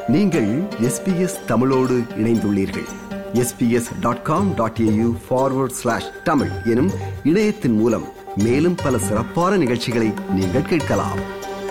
நீங்கள் எஸ்பிஎஸ் தமிழோடு இணைந்துள்ளீர்கள் SBS dot com dot AU forward slash Tamil எனும் இணையத்தின் மூலம் மேலும் பல சிறப்பான நிகழ்ச்சிகளை நீங்கள் கேட்கலாம்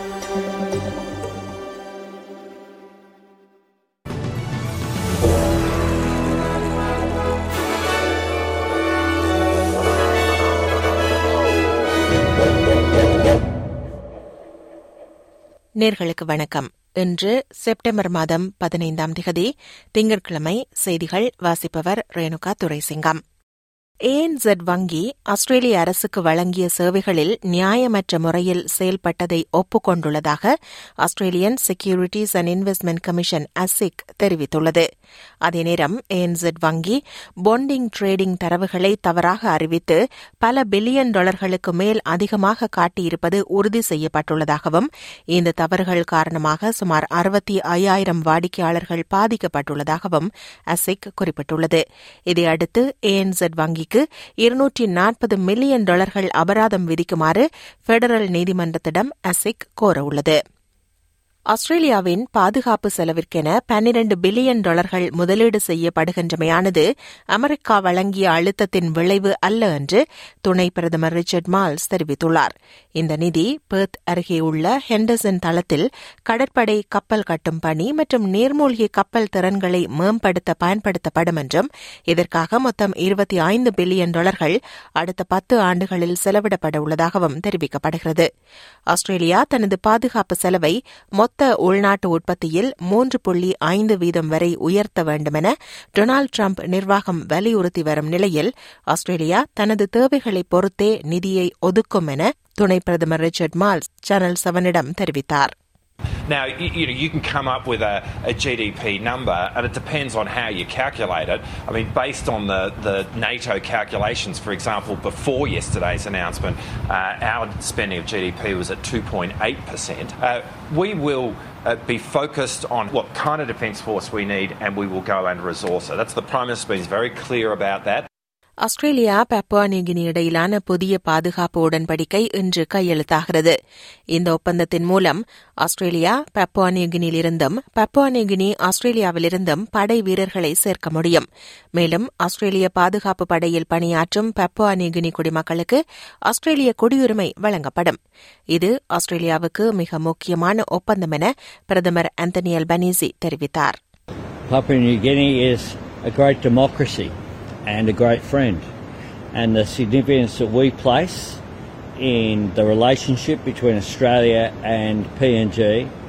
நேர்களுக்கு வணக்கம் இன்று செப்டம்பர் மாதம் பதினைந்தாம் திகதி திங்கட்கிழமை செய்திகள் வாசிப்பவர் ரேணுகா துரைசிங்கம் ஏஎன்செட் வங்கி ஆஸ்திரேலிய அரசுக்கு வழங்கிய சேவைகளில் நியாயமற்ற முறையில் செயல்பட்டதை ஒப்புக்கொண்டுள்ளதாக Australian Securities and Investment Commission ASIC தெரிவித்துள்ளது அதே நேரம் ஏஎன்செட் வங்கி பொண்டிங் ட்ரேடிங் தரவுகளை தவறாக அறிவித்து பல பில்லியன் டாலர்களுக்கு மேல் அதிகமாக காட்டியிருப்பது உறுதி செய்யப்பட்டுள்ளதாகவும் இந்த தவறுகள் காரணமாக சுமார் அறுபத்தி ஐயாயிரம் வாடிக்கையாளர்கள் பாதிக்கப்பட்டுள்ளதாகவும் அசிக் குறிப்பிட்டுள்ளது இதையடுத்து ஏஎன்செட் வங்கி வங்கிக்கு இருநூற்றி நாற்பது மில்லியன் டாலர்கள் அபராதம் விதிக்குமாறு பெடரல் நீதிமன்றத்திடம் அசிக் கோரவுள்ளது ஆஸ்திரேலியாவின் பாதுகாப்பு செலவிற்கென பன்னிரண்டு பில்லியன் டாலர்கள் முதலீடு செய்யப்படுகின்றமையானது அமெரிக்கா வழங்கிய அழுத்தத்தின் விளைவு அல்ல என்று துணை பிரதமர் ரிச்சர்ட் மால்ஸ் தெரிவித்துள்ளார் இந்த நிதி பெர்த் அருகே உள்ள ஹெண்டர்சன் தளத்தில் கடற்படை கப்பல் கட்டும் பணி மற்றும் நீர்மூழ்கி கப்பல் திறன்களை மேம்படுத்த பயன்படுத்தப்படும் என்றும் இதற்காக மொத்தம் இருபத்தி ஐந்து பில்லியன் டாலர்கள் அடுத்த பத்து ஆண்டுகளில் செலவிடப்பட உள்ளதாகவும் தெரிவிக்கப்படுகிறது ஆஸ்திரேலியா தனது பாதுகாப்பு செலவை மொத்த உள்நாட்டு உற்பத்தியில் மூன்று புள்ளி ஐந்து வீதம் வரை உயர்த்த வேண்டுமென டொனால்டு டிரம்ப் நிர்வாகம் வலியுறுத்தி வரும் நிலையில் ஆஸ்திரேலியா தனது தேவைகளை பொறுத்தே நிதியை ஒதுக்கும் என துணை பிரதமர் ரிச்சர்ட் மால்ஸ் சேனல் செவனிடம் தெரிவித்தார் Now, you, you, know, you can come up with a, a, GDP number, and it depends on how you calculate it. I mean, based on the, the NATO calculations, for example, before yesterday's announcement, uh, our spending of GDP was at 2.8%. Uh, we will uh, be focused on what kind of defence force we need, and we will go and resource it. That's the Prime Minister's been very clear about that. Australia Papua New Guinea இடையிலான புதிய பாதுகாப்பு உடன்படிக்கை இன்று கையெழுத்தாகிறது இந்த ஒப்பந்தத்தின் மூலம் Australia Papua நியூகினியிலிருந்தும் பப்புவா நியூகினி ஆஸ்திரேலியாவிலிருந்தும் படை வீரர்களை சேர்க்க முடியும் மேலும் ஆஸ்திரேலிய பாதுகாப்பு படையில் பணியாற்றும் பப்புவா நியூகினி குடிமக்களுக்கு ஆஸ்திரேலிய குடியுரிமை வழங்கப்படும் இது ஆஸ்திரேலியாவுக்கு மிக முக்கியமான ஒப்பந்தம் என பிரதமர் அந்தனி அல்பனீசி தெரிவித்தார் Papua New Guinea is a great democracy. and a great friend. And the significance that we place in the relationship between Australia and PNG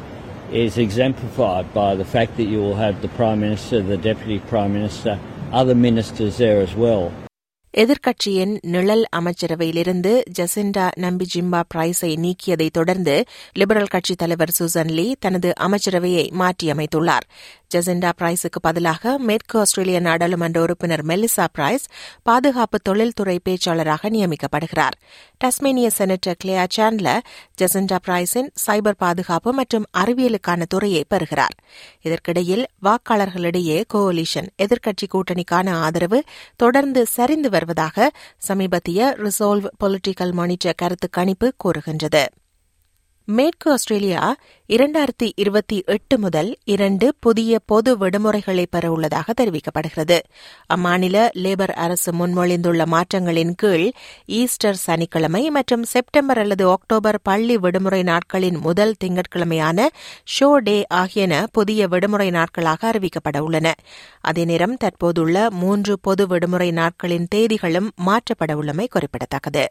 is exemplified by the fact that you will have the Prime Minister, the Deputy Prime Minister, other ministers there as well. எதிர்க்கட்சியின் நிழல் அமைச்சரவையிலிருந்து Jacinta நம்பி ஜிம்பா பிரைஸை நீக்கியதை தொடர்ந்து liberal கட்சித் தலைவர் Susan லீ தனது அமைச்சரவையை மாற்றியமைத்துள்ளார் Jacinta பிரைஸுக்கு பதிலாக மேற்கு ஆஸ்திரேலிய நாடாளுமன்ற உறுப்பினர் மெல்லிசா பிரைஸ் பாதுகாப்பு தொழில்துறை பேச்சாளராக நியமிக்கப்படுகிறார் டஸ்மேனிய செனட்டர் கிளியா சாண்ட்லர் ஜசிண்டா பிரைஸின் சைபர் பாதுகாப்பு மற்றும் அறிவியலுக்கான துறையை பெறுகிறார் இதற்கிடையில் வாக்காளர்களிடையே கோலிஷன் எதிர்க்கட்சி கூட்டணிக்கான ஆதரவு தொடர்ந்து சரிந்து வருவதாக சமீபத்திய ரிசால்வ் பொலிட்டிக்கல் மானிட்டர் கருத்து கணிப்பு கூறுகின்றது மேற்கு ஆஸ்திரேலியா இரண்டாயிரத்தி இருபத்தி எட்டு முதல் இரண்டு புதிய பொது விடுமுறைகளை பெறவுள்ளதாக தெரிவிக்கப்படுகிறது அம்மாநில லேபர் அரசு முன்மொழிந்துள்ள மாற்றங்களின் கீழ் ஈஸ்டர் சனிக்கிழமை மற்றும் செப்டம்பர் அல்லது அக்டோபர் பள்ளி விடுமுறை நாட்களின் முதல் திங்கட்கிழமையான ஷோ டே ஆகியன புதிய விடுமுறை நாட்களாக அறிவிக்கப்பட உள்ளன அதே நேரம் தற்போதுள்ள மூன்று பொது விடுமுறை நாட்களின் தேதிகளும் மாற்றப்பட உள்ளமை குறிப்பிடத்தக்கது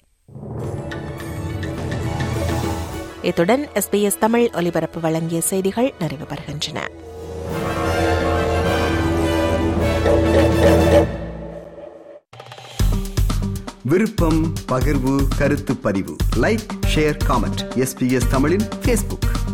இத்துடன் எஸ்பிஎஸ் தமிழ் ஒலிபரப்பு வழங்கிய செய்திகள் நிறைவு பெறுகின்றன விருப்பம் பகிர்வு கருத்து பதிவு லைக் ஷேர் காமெண்ட் எஸ்பிஎஸ் தமிழின் பேஸ்புக்